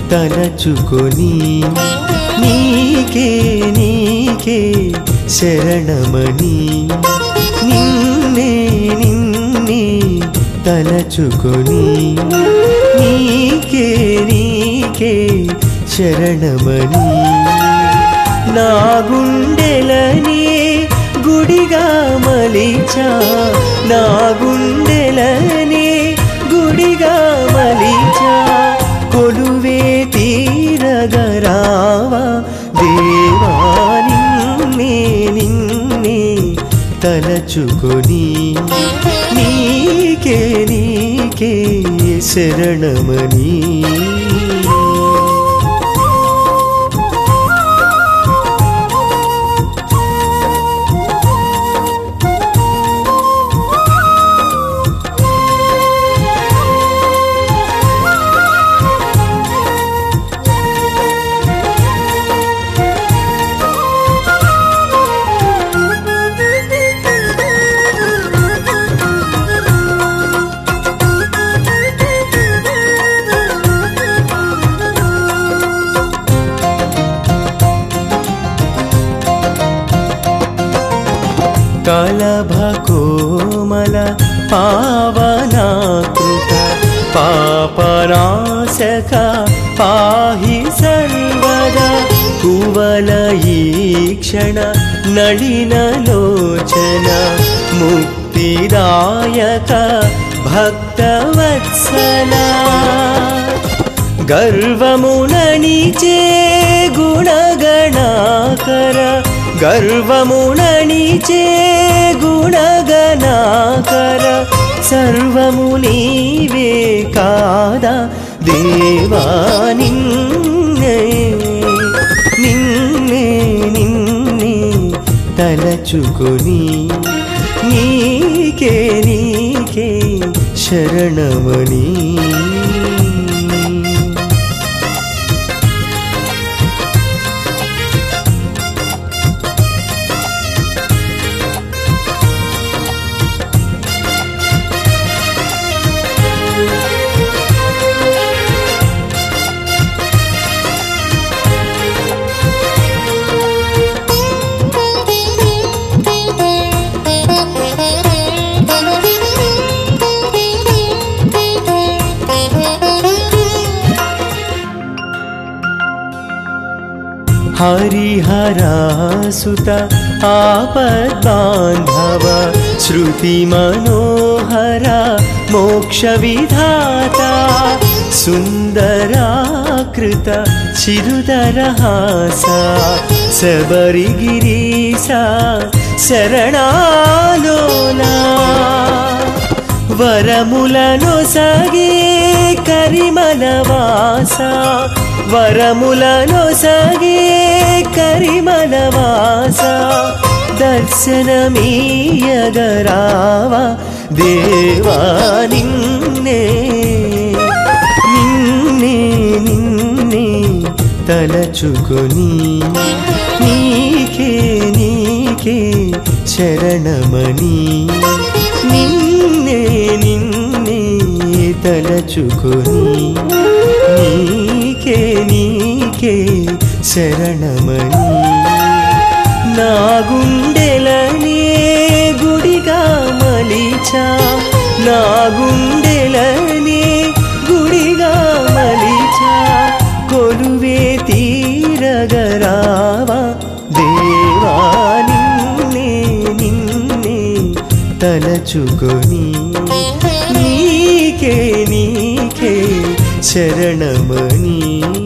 తలచుకొని నీకే నీకే శరణమని నిన్నే నిన్నే తలచుకొని నీకే నీకే శరణమని నా గుండెలని గుడిగా మలిచా నా గుండెలని గుడిగా మలిచా కొలువే తీరగరావా దేవా నిన్నే నిన్నే తలచుకొని నీకే నీకే శరణమని కలభకోమల పావనాకృత పాపనాశక పాహి సర్వదా కువల ఈక్షణ నళినలోచన ముక్తిదాయక భక్తవత్సలా గర్వముననిచే గుణగణాకర గర్వముననిచే గుణగణాకర సర్వము నీవే కాదా దేవా నిన్నే నిన్నే నిన్నే తలచుకొని నీకే నీకే శరణమని हरिहरासुत आपद्बान्धव श्रुतिमनोहरा मोक्षविधाता सुन्दराकृत चिरुदरहासा सबरिगिरीसा शरणालोला వరములను సగే కరిమలవాస వరములను సగే కరిమలవాస దర్శనమీయగరావా దేవా నిన్నే నిన్నే నిన్నే తలచుకొని నీకే నీకే శరణమని నిన్నే నిన్నే తలచుకొని నీకే నీకే శరణమని నా గుండెలనే గుడిగా మలిచా నా గుండెలనే గుడిగా మలిచా కొలువే తీరగరావా దేవా నిన్నే నిన్నే తలచుకొని నీకే నీకే శరణమని